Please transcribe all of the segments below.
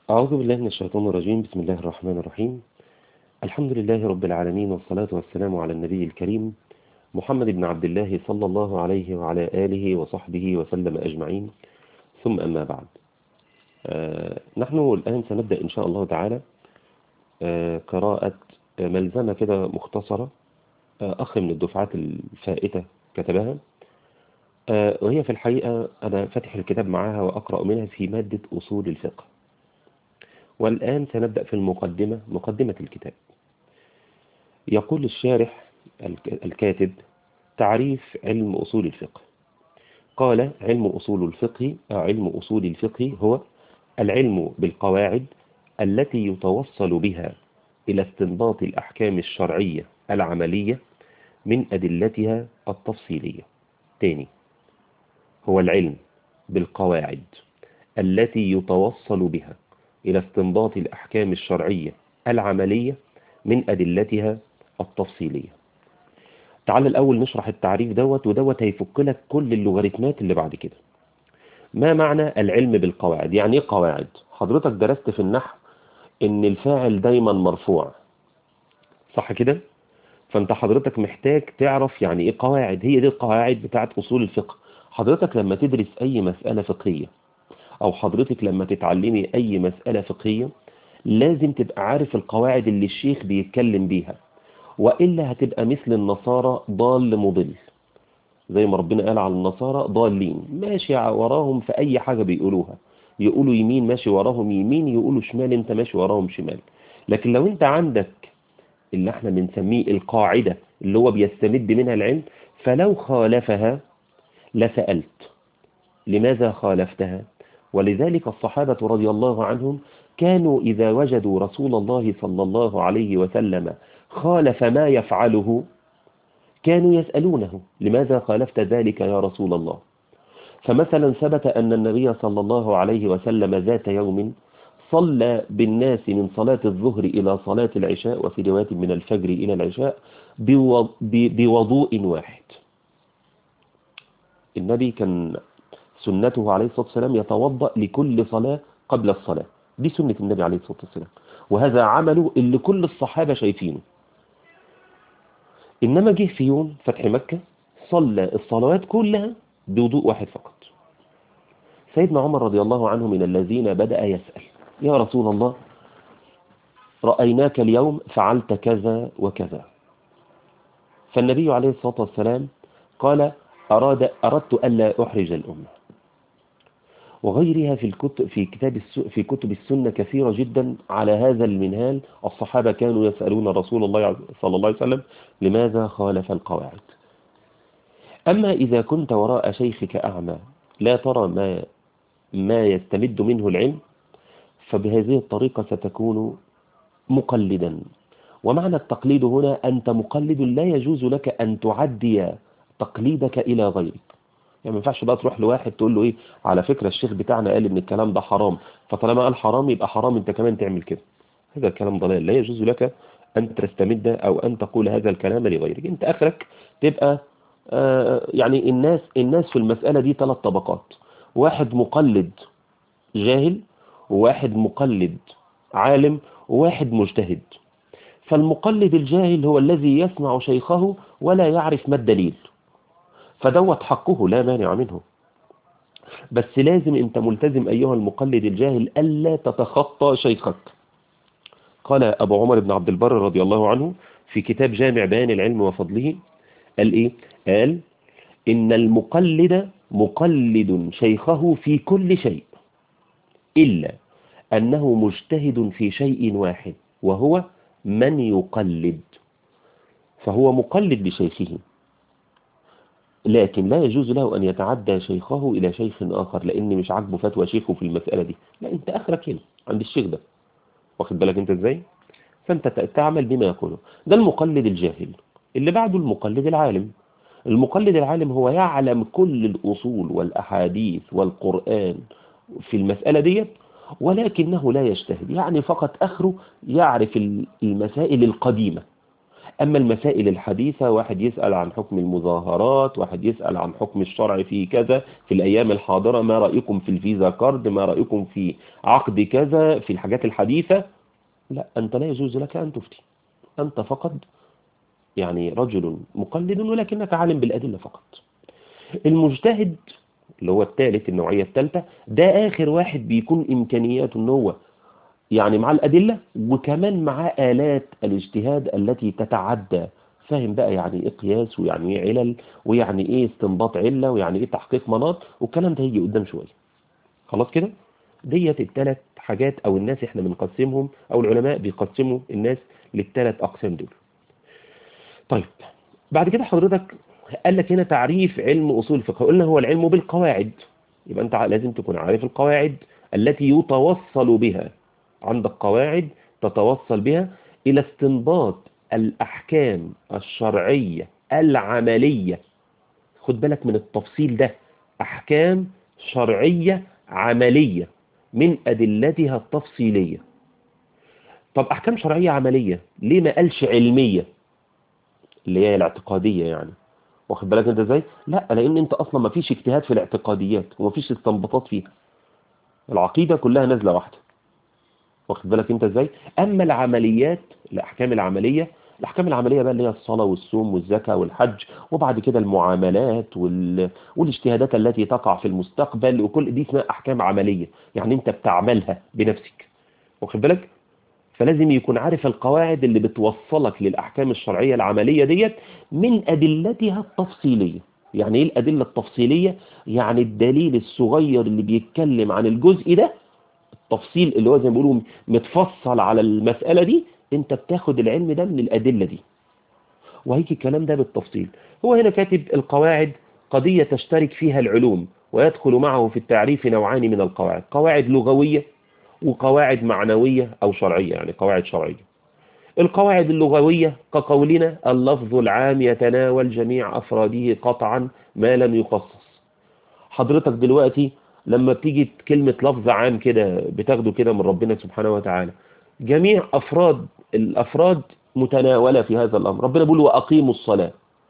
أعوذ بالله من الشيطان الرجيم بسم الله الرحمن الرحيم الحمد لله رب العالمين والصلاة والسلام على النبي الكريم محمد بن عبد الله صلى الله عليه وعلى آله وصحبه وسلم أجمعين ثم أما بعد آه نحن الآن سنبدأ إن شاء الله تعالى آه قراءة ملزمة كده مختصرة آه أخ من الدفعات الفائتة كتبها آه وهي في الحقيقة أنا فاتح الكتاب معاها وأقرأ منها في مادة أصول الفقه والآن سنبدأ في المقدمة مقدمة الكتاب يقول الشارح الكاتب تعريف علم أصول الفقه قال علم أصول الفقه أو علم أصول الفقه هو العلم بالقواعد التي يتوصل بها إلى استنباط الأحكام الشرعية العملية من أدلتها التفصيلية تاني هو العلم بالقواعد التي يتوصل بها إلى استنباط الأحكام الشرعية العملية من أدلتها التفصيلية تعال الأول نشرح التعريف دوت ودوت هيفك لك كل اللوغاريتمات اللي بعد كده ما معنى العلم بالقواعد يعني ايه قواعد حضرتك درست في النحو ان الفاعل دايما مرفوع صح كده فانت حضرتك محتاج تعرف يعني ايه قواعد هي دي القواعد بتاعت اصول الفقه حضرتك لما تدرس اي مسألة فقهية او حضرتك لما تتعلمي اي مسألة فقهية لازم تبقى عارف القواعد اللي الشيخ بيتكلم بيها وإلا هتبقى مثل النصارى ضال مضل زي ما ربنا قال على النصارى ضالين ماشي وراهم في أي حاجة بيقولوها يقولوا يمين ماشي وراهم يمين يقولوا شمال انت ماشي وراهم شمال لكن لو انت عندك اللي احنا بنسميه القاعدة اللي هو بيستمد منها العلم فلو خالفها لسألت لماذا خالفتها ولذلك الصحابة رضي الله عنهم كانوا إذا وجدوا رسول الله صلى الله عليه وسلم خالف ما يفعله كانوا يسألونه لماذا خالفت ذلك يا رسول الله فمثلا ثبت أن النبي صلى الله عليه وسلم ذات يوم صلى بالناس من صلاة الظهر إلى صلاة العشاء وفي رواية من الفجر إلى العشاء بوضوء واحد النبي كان سنته عليه الصلاة والسلام يتوضأ لكل صلاة قبل الصلاة دي سنة النبي عليه الصلاة والسلام وهذا عمله اللي كل الصحابة شايفينه إنما جه في يوم فتح مكة صلى الصلوات كلها بوضوء واحد فقط سيدنا عمر رضي الله عنه من الذين بدأ يسأل يا رسول الله رأيناك اليوم فعلت كذا وكذا فالنبي عليه الصلاة والسلام قال أراد أردت ألا أحرج الأمة وغيرها في الكتب في كتاب في كتب السنة كثيرة جدا على هذا المنهال الصحابة كانوا يسألون رسول الله صلى الله عليه وسلم لماذا خالف القواعد أما إذا كنت وراء شيخك أعمى لا ترى ما ما يستمد منه العلم فبهذه الطريقة ستكون مقلدا ومعنى التقليد هنا أنت مقلد لا يجوز لك أن تعدي تقليدك إلى غيرك يعني ما ينفعش بقى تروح لواحد تقول له ايه على فكرة الشيخ بتاعنا قال ان الكلام ده حرام فطالما قال حرام يبقى حرام انت كمان تعمل كده هذا الكلام ضلال لا يجوز لك ان تستمد او ان تقول هذا الكلام لغيرك انت اخرك تبقى آه يعني الناس الناس في المسألة دي ثلاث طبقات واحد مقلد جاهل وواحد مقلد عالم وواحد مجتهد فالمقلد الجاهل هو الذي يسمع شيخه ولا يعرف ما الدليل فدوت حقه لا مانع منه بس لازم انت ملتزم ايها المقلد الجاهل الا تتخطى شيخك قال ابو عمر بن عبد البر رضي الله عنه في كتاب جامع بيان العلم وفضله قال ايه قال ان المقلد مقلد شيخه في كل شيء الا انه مجتهد في شيء واحد وهو من يقلد فهو مقلد لشيخه لكن لا يجوز له أن يتعدى شيخه إلى شيخ آخر لأن مش عاجبه فتوى شيخه في المسألة دي لا أنت آخرك هنا عند الشيخ ده واخد بالك أنت إزاي فأنت تعمل بما يقوله ده المقلد الجاهل اللي بعده المقلد العالم المقلد العالم هو يعلم كل الأصول والأحاديث والقرآن في المسألة ديت ولكنه لا يجتهد يعني فقط أخره يعرف المسائل القديمة أما المسائل الحديثة واحد يسأل عن حكم المظاهرات واحد يسأل عن حكم الشرع في كذا في الأيام الحاضرة ما رأيكم في الفيزا كارد ما رأيكم في عقد كذا في الحاجات الحديثة لا أنت لا يجوز لك أن تفتي أنت فقط يعني رجل مقلد ولكنك عالم بالأدلة فقط المجتهد اللي هو الثالث النوعية الثالثة ده آخر واحد بيكون إمكانياته ان هو يعني مع الأدلة وكمان مع آلات الاجتهاد التي تتعدى فاهم بقى يعني ايه قياس ويعني ايه علل ويعني ايه استنباط علة ويعني ايه تحقيق مناط والكلام ده هيجي قدام شوية خلاص كده ديت الثلاث حاجات او الناس احنا بنقسمهم او العلماء بيقسموا الناس للثلاث اقسام دول طيب بعد كده حضرتك قال لك هنا تعريف علم أصول الفقه قلنا هو العلم بالقواعد يبقى أنت لازم تكون عارف القواعد التي يتوصل بها عندك قواعد تتوصل بها إلى استنباط الأحكام الشرعية العملية خد بالك من التفصيل ده أحكام شرعية عملية من أدلتها التفصيلية طب أحكام شرعية عملية ليه ما قالش علمية اللي هي الاعتقادية يعني واخد بالك انت ازاي لا لان انت اصلا ما فيش اجتهاد في الاعتقاديات وما فيش استنباطات فيها العقيدة كلها نازلة واحدة واخد بالك انت ازاي اما العمليات الاحكام العملية الاحكام العملية بقى اللي هي الصلاة والصوم والزكاة والحج وبعد كده المعاملات وال... والاجتهادات التي تقع في المستقبل وكل دي اسمها احكام عملية يعني انت بتعملها بنفسك واخد بالك فلازم يكون عارف القواعد اللي بتوصلك للأحكام الشرعية العملية ديت من أدلتها التفصيلية يعني إيه الأدلة التفصيلية؟ يعني الدليل الصغير اللي بيتكلم عن الجزء ده التفصيل اللي هو زي ما بيقولوا متفصل على المسألة دي انت بتاخد العلم ده من الأدلة دي وهيك الكلام ده بالتفصيل هو هنا كاتب القواعد قضية تشترك فيها العلوم ويدخل معه في التعريف نوعان من القواعد قواعد لغوية وقواعد معنوية أو شرعية يعني قواعد شرعية القواعد اللغوية كقولنا اللفظ العام يتناول جميع أفراده قطعا ما لم يخصص حضرتك دلوقتي لما بتيجي كلمة لفظ عام كده بتاخده كده من ربنا سبحانه وتعالى جميع أفراد الأفراد متناولة في هذا الأمر ربنا بيقول وأقيموا الصلاة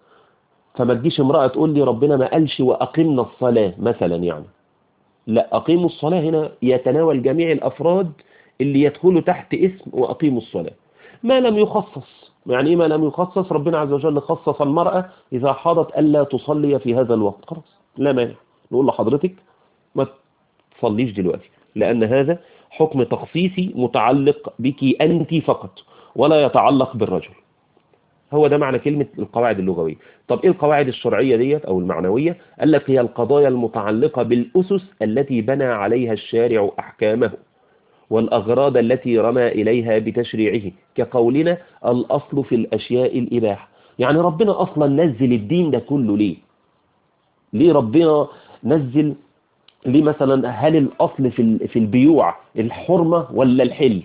فما تجيش امرأة تقول لي ربنا ما قالش وأقمنا الصلاة مثلا يعني لا أقيموا الصلاة هنا يتناول جميع الأفراد اللي يدخلوا تحت اسم وأقيموا الصلاة ما لم يخصص يعني إيه ما لم يخصص ربنا عز وجل خصص المرأة إذا حاضت ألا تصلي في هذا الوقت خلاص لا مانع نقول لحضرتك ما تصليش دلوقتي لأن هذا حكم تخصيصي متعلق بك أنت فقط ولا يتعلق بالرجل هو ده معنى كلمة القواعد اللغوية طب ايه القواعد الشرعية ديت او المعنوية قال لك هي القضايا المتعلقة بالأسس التي بنى عليها الشارع أحكامه والأغراض التي رمى إليها بتشريعه كقولنا الأصل في الأشياء الإباحة يعني ربنا أصلا نزل الدين ده كله ليه ليه ربنا نزل ليه مثلا هل الأصل في في البيوع الحرمة ولا الحل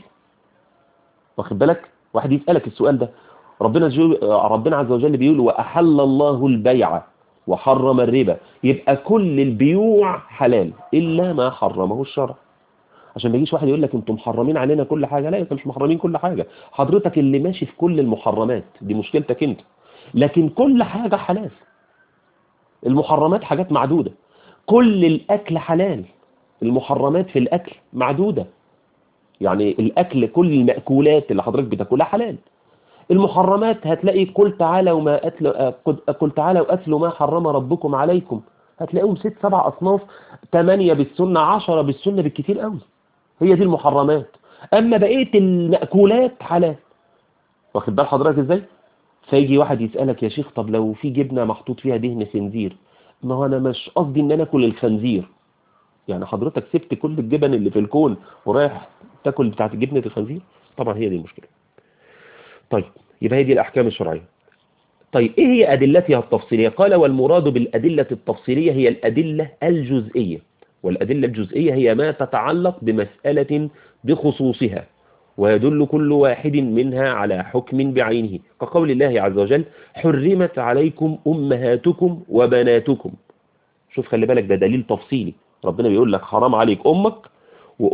واخد بالك واحد يسألك السؤال ده ربنا ربنا عز وجل بيقول وأحل الله البيع وحرم الربا يبقى كل البيوع حلال إلا ما حرمه الشرع عشان ما يجيش واحد يقول لك انتم محرمين علينا كل حاجة لا انتم مش محرمين كل حاجة حضرتك اللي ماشي في كل المحرمات دي مشكلتك انت لكن كل حاجة حلال المحرمات حاجات معدودة كل الأكل حلال المحرمات في الأكل معدودة يعني الأكل كل المأكولات اللي حضرتك بتاكلها حلال المحرمات هتلاقي قل تعالى وما أتل قل تعالى وأتلوا ما حرم ربكم عليكم هتلاقيهم ست سبع أصناف ثمانية بالسنة عشرة بالسنة بالكتير قوي هي دي المحرمات أما بقية المأكولات حلال واخد بال حضرتك ازاي فيجي واحد يسألك يا شيخ طب لو في جبنة محطوط فيها دهن خنزير ما هو أنا مش قصدي إن أنا أكل الخنزير يعني حضرتك سبت كل الجبن اللي في الكون ورايح تاكل بتاعت جبنة الخنزير طبعا هي دي المشكلة طيب يبقى هي دي الأحكام الشرعية طيب إيه هي أدلتها التفصيلية قال والمراد بالأدلة التفصيلية هي الأدلة الجزئية والأدلة الجزئية هي ما تتعلق بمسألة بخصوصها ويدل كل واحد منها على حكم بعينه كقول الله عز وجل حرمت عليكم أمهاتكم وبناتكم شوف خلي بالك ده دليل تفصيلي ربنا بيقول لك حرام عليك أمك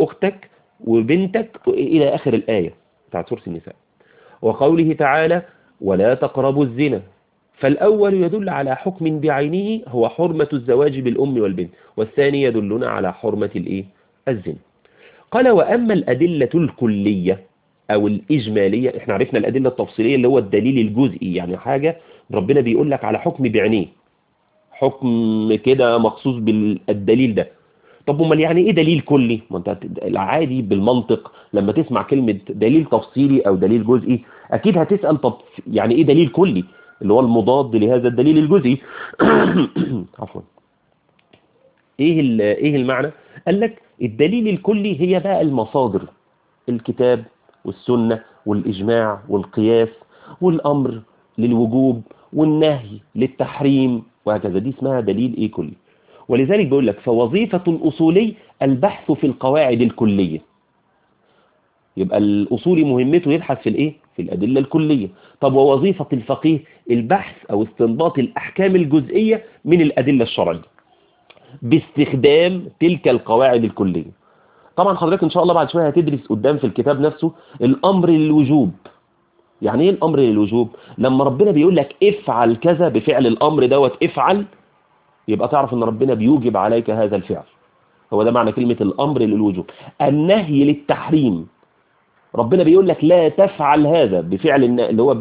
وأختك وبنتك إلى آخر الآية بتاعت سورة النساء وقوله تعالى ولا تقربوا الزنا فالأول يدل على حكم بعينه هو حرمة الزواج بالأم والبنت والثاني يدلنا على حرمة الإيه؟ الزنا قال وأما الأدلة الكلية أو الإجمالية إحنا عرفنا الأدلة التفصيلية اللي هو الدليل الجزئي يعني حاجة ربنا بيقول لك على حكم بعينيه حكم كده مخصوص بالدليل ده طب امال يعني ايه دليل كلي ما انت العادي بالمنطق لما تسمع كلمة دليل تفصيلي او دليل جزئي اكيد هتسأل طب يعني ايه دليل كلي اللي هو المضاد لهذا الدليل الجزئي عفوا ايه ايه المعنى قال لك الدليل الكلي هي بقى المصادر الكتاب والسنة والإجماع والقياس والأمر للوجوب والنهي للتحريم وهكذا دي اسمها دليل ايه كلي ولذلك بيقول لك فوظيفة الأصولي البحث في القواعد الكلية يبقى الأصولي مهمته يبحث في الايه في الأدلة الكلية طب ووظيفة الفقيه البحث أو استنباط الأحكام الجزئية من الأدلة الشرعية باستخدام تلك القواعد الكلية طبعا حضرتك إن شاء الله بعد شوية هتدرس قدام في الكتاب نفسه الأمر للوجوب يعني ايه الأمر للوجوب لما ربنا بيقول لك افعل كذا بفعل الأمر دوت افعل يبقى تعرف ان ربنا بيوجب عليك هذا الفعل هو ده معنى كلمة الأمر للوجوب النهي للتحريم ربنا بيقول لك لا تفعل هذا بفعل اللي هو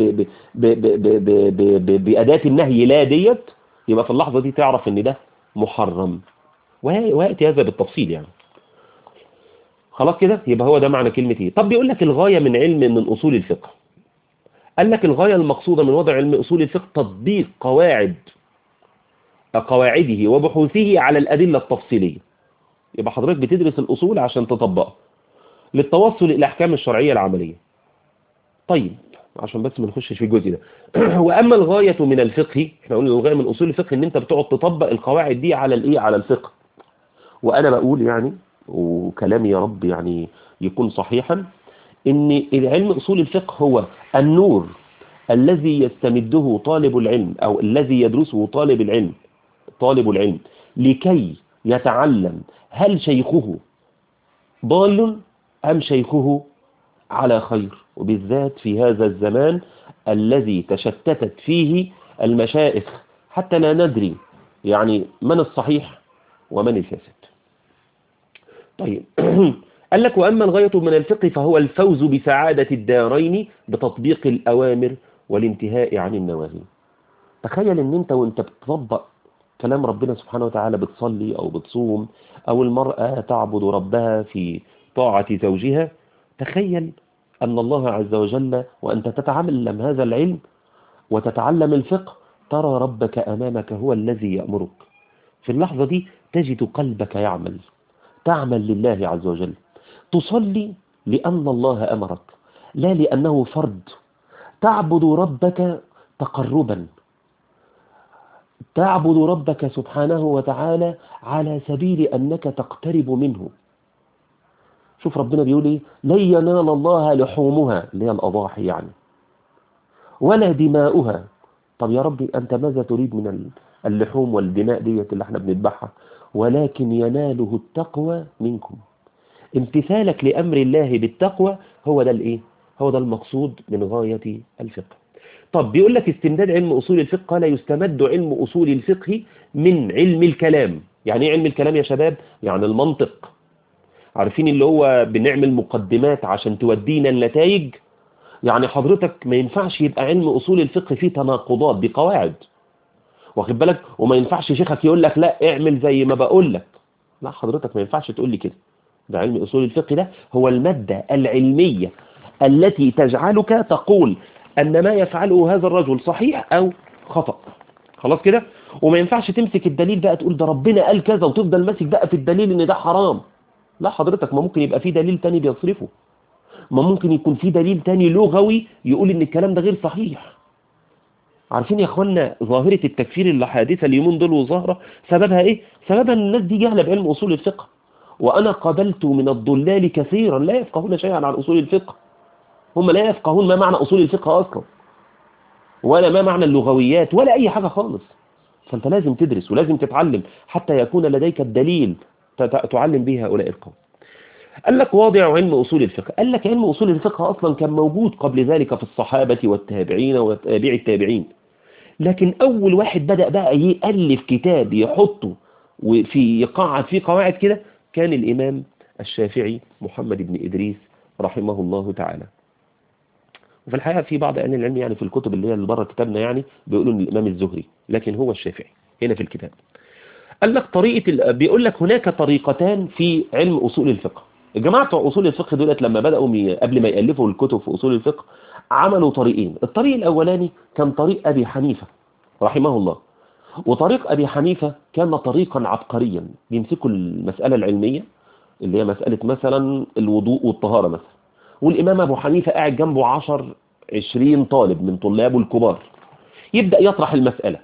بأداة النهي لا ديت يبقى في اللحظة دي تعرف ان ده محرم ويأتي هذا بالتفصيل يعني خلاص كده يبقى هو ده معنى كلمة ايه طب بيقول لك الغاية من علم من أصول الفقه قال لك الغاية المقصودة من وضع علم أصول الفقه تطبيق قواعد قواعده وبحوثه على الأدلة التفصيلية يبقى حضرتك بتدرس الأصول عشان تطبقها للتوصل إلى الأحكام الشرعية العملية طيب عشان بس ما نخشش في الجزء ده وأما الغاية من الفقه احنا قلنا الغاية من أصول الفقه ان انت بتقعد تطبق القواعد دي على الايه على الفقه وأنا بقول يعني وكلامي يا رب يعني يكون صحيحا ان العلم أصول الفقه هو النور الذي يستمده طالب العلم أو الذي يدرسه طالب العلم طالب العلم لكي يتعلم هل شيخه ضال أم شيخه على خير وبالذات في هذا الزمان الذي تشتتت فيه المشائخ حتى لا ندري يعني من الصحيح ومن الفاسد طيب قال لك وأما الغاية من الفقه فهو الفوز بسعادة الدارين بتطبيق الأوامر والانتهاء عن النواهي تخيل ان انت وانت بتطبق كلام ربنا سبحانه وتعالى بتصلي او بتصوم او المرأة تعبد ربها في طاعة زوجها تخيل أن الله عز وجل وأنت تتعلم هذا العلم وتتعلم الفقه ترى ربك أمامك هو الذي يأمرك في اللحظة دي تجد قلبك يعمل تعمل لله عز وجل تصلي لأن الله أمرك لا لأنه فرض تعبد ربك تقربا تعبد ربك سبحانه وتعالى على سبيل أنك تقترب منه شوف ربنا بيقول ايه لن ينال الله لحومها اللي هي الأضاحي يعني ولا دماؤها طب يا ربي أنت ماذا تريد من اللحوم والدماء ديت اللي احنا بنذبحها ولكن يناله التقوى منكم امتثالك لأمر الله بالتقوى هو ده الايه هو ده المقصود من غاية الفقه طب بيقول لك استمداد علم أصول الفقه قال يستمد علم أصول الفقه من علم الكلام يعني ايه علم الكلام يا شباب يعني المنطق عارفين اللي هو بنعمل مقدمات عشان تودينا النتائج يعني حضرتك ما ينفعش يبقى علم أصول الفقه فيه تناقضات دي قواعد واخد بالك وما ينفعش شيخك يقول لك لا اعمل زي ما بقول لك لا حضرتك ما ينفعش تقول لي كده ده علم أصول الفقه ده هو المادة العلمية التي تجعلك تقول أن ما يفعله هذا الرجل صحيح أو خطأ خلاص كده وما ينفعش تمسك الدليل بقى تقول ده ربنا قال كذا وتفضل ماسك بقى في الدليل ان ده حرام لا حضرتك ما ممكن يبقى في دليل تاني بيصرفه ما ممكن يكون في دليل تاني لغوي يقول ان الكلام ده غير صحيح عارفين يا اخوانا ظاهرة التكفير اللي حادثة اليومين دول وظاهرة سببها ايه سببها ان الناس دي جهلة بعلم اصول الفقه وانا قابلت من الضلال كثيرا لا يفقهون شيئا عن اصول الفقه هم لا يفقهون ما معنى أصول الفقه أصلا ولا ما معنى اللغويات ولا أي حاجة خالص فأنت لازم تدرس ولازم تتعلم حتى يكون لديك الدليل تعلم به هؤلاء القوم قال لك واضع علم أصول الفقه قال لك علم أصول الفقه أصلا كان موجود قبل ذلك في الصحابة والتابعين وتابع التابعين لكن أول واحد بدأ بقى يألف كتاب يحطه وفي يقعد فيه قواعد كده كان الإمام الشافعي محمد بن إدريس رحمه الله تعالى وفي الحقيقة في بعض أهل العلم يعني في الكتب اللي هي اللي بره كتابنا يعني بيقولوا إن الإمام الزهري لكن هو الشافعي هنا في الكتاب قال لك طريقة ال... بيقول لك هناك طريقتان في علم أصول الفقه الجماعة بتوع أصول الفقه دولت لما بدأوا مي... قبل ما يألفوا الكتب في أصول الفقه عملوا طريقين الطريق الأولاني كان طريق أبي حنيفة رحمه الله وطريق أبي حنيفة كان طريقا عبقريا بيمسكوا المسألة العلمية اللي هي مسألة مثلا الوضوء والطهارة مثلا والإمام أبو حنيفة قاعد جنبه عشر عشرين طالب من طلابه الكبار يبدأ يطرح المسألة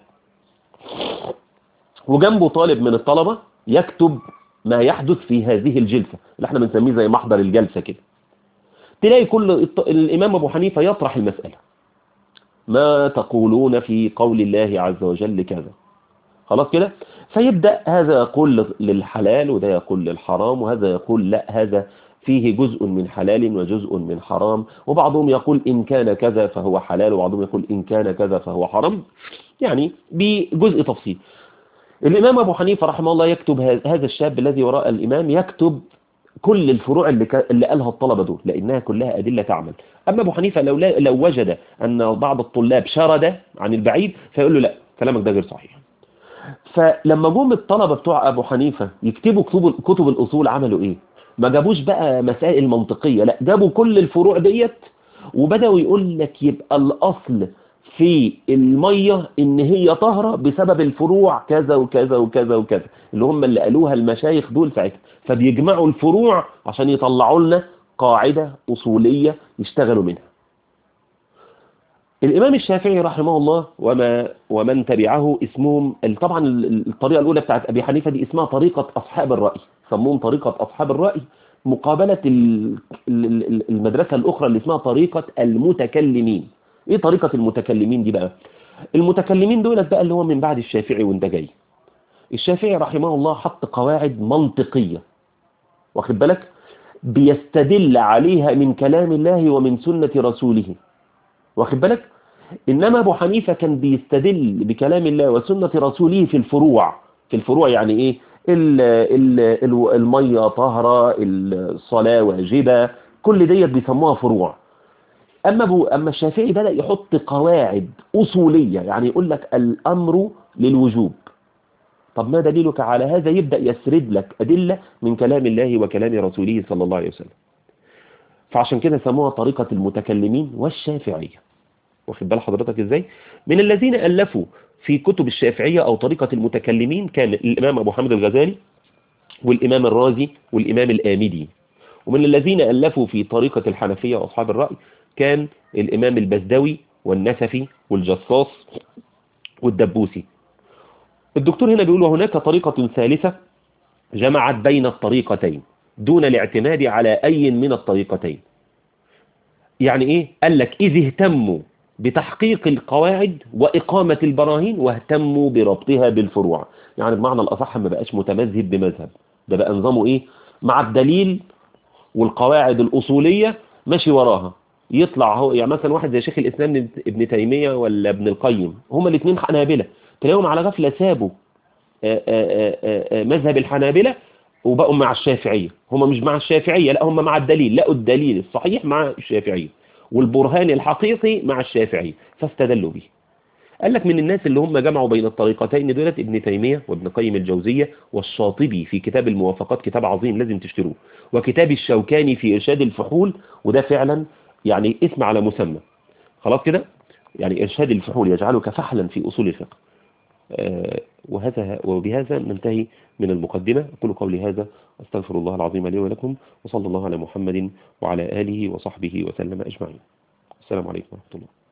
وجنبه طالب من الطلبة يكتب ما يحدث في هذه الجلسة اللي احنا بنسميه زي محضر الجلسة كده تلاقي كل الإمام أبو حنيفة يطرح المسألة ما تقولون في قول الله عز وجل كذا خلاص كده فيبدأ هذا يقول للحلال وده يقول للحرام وهذا يقول لا هذا فيه جزء من حلال وجزء من حرام وبعضهم يقول إن كان كذا فهو حلال وبعضهم يقول إن كان كذا فهو حرام يعني بجزء تفصيل الإمام أبو حنيفة رحمه الله يكتب هذا الشاب الذي وراء الإمام يكتب كل الفروع اللي, ك... اللي قالها الطلبة دول لأنها كلها أدلة تعمل أما أبو حنيفة لو, لا... لو وجد أن بعض الطلاب شرد عن البعيد فيقول له لا كلامك ده غير صحيح فلما جم الطلبة بتوع أبو حنيفة يكتبوا كتب, كتب الأصول عملوا إيه ما جابوش بقى مسائل منطقية لا جابوا كل الفروع ديت وبدأوا يقول لك يبقى الأصل في المية ان هي طهرة بسبب الفروع كذا وكذا وكذا وكذا اللي هم اللي قالوها المشايخ دول ساعتها فبيجمعوا الفروع عشان يطلعوا لنا قاعدة أصولية يشتغلوا منها الإمام الشافعي رحمه الله وما ومن تبعه اسمهم طبعا الطريقة الأولى بتاعت أبي حنيفة دي اسمها طريقة أصحاب الرأي سموهم طريقة أصحاب الرأي مقابلة المدرسة الأخرى اللي اسمها طريقة المتكلمين ايه طريقة المتكلمين دي بقى المتكلمين دولت بقى اللي هو من بعد الشافعي وانت جاي الشافعي رحمه الله حط قواعد منطقية واخد بالك بيستدل عليها من كلام الله ومن سنة رسوله واخد بالك إنما أبو حنيفة كان بيستدل بكلام الله وسنة رسوله في الفروع في الفروع يعني إيه ال ال ال المية طهرة الصلاة واجبة كل ديت بيسموها فروع أما, أبو أما الشافعي بدأ يحط قواعد أصولية يعني يقول لك الأمر للوجوب طب ما دليلك على هذا يبدأ يسرد لك أدلة من كلام الله وكلام رسوله صلى الله عليه وسلم فعشان كده سموها طريقة المتكلمين والشافعية واخد بال حضرتك ازاي من الذين ألفوا في كتب الشافعية أو طريقة المتكلمين كان الإمام أبو حمد الغزالي والإمام الرازي والإمام الآمدي ومن الذين ألفوا في طريقة الحنفية وأصحاب الرأي كان الإمام البزدوي والنسفي والجصاص والدبوسي الدكتور هنا بيقول وهناك طريقة ثالثة جمعت بين الطريقتين دون الاعتماد على أي من الطريقتين يعني إيه؟ قال لك إذ اهتموا بتحقيق القواعد وإقامة البراهين واهتموا بربطها بالفروع يعني بمعنى الأصح ما بقاش متمذهب بمذهب ده بقى نظامه إيه؟ مع الدليل والقواعد الأصولية ماشي وراها يطلع هو يعني مثلا واحد زي شيخ الإسلام ابن تيمية ولا ابن القيم هما الاثنين حنابلة تلاقيهم على غفلة سابوا آآ آآ مذهب الحنابلة وبقوا مع الشافعية هما مش مع الشافعية لا هما مع الدليل لقوا الدليل الصحيح مع الشافعية والبرهان الحقيقي مع الشافعية فاستدلوا به قال لك من الناس اللي هم جمعوا بين الطريقتين دولت ابن تيمية وابن قيم الجوزية والشاطبي في كتاب الموافقات كتاب عظيم لازم تشتروه وكتاب الشوكاني في إرشاد الفحول وده فعلا يعني اسم على مسمى خلاص كده يعني إرشاد الفحول يجعلك فحلا في أصول الفقه آه وهذا وبهذا ننتهي من المقدمة أقول قولي هذا أستغفر الله العظيم لي ولكم وصلى الله على محمد وعلى آله وصحبه وسلم أجمعين السلام عليكم ورحمة الله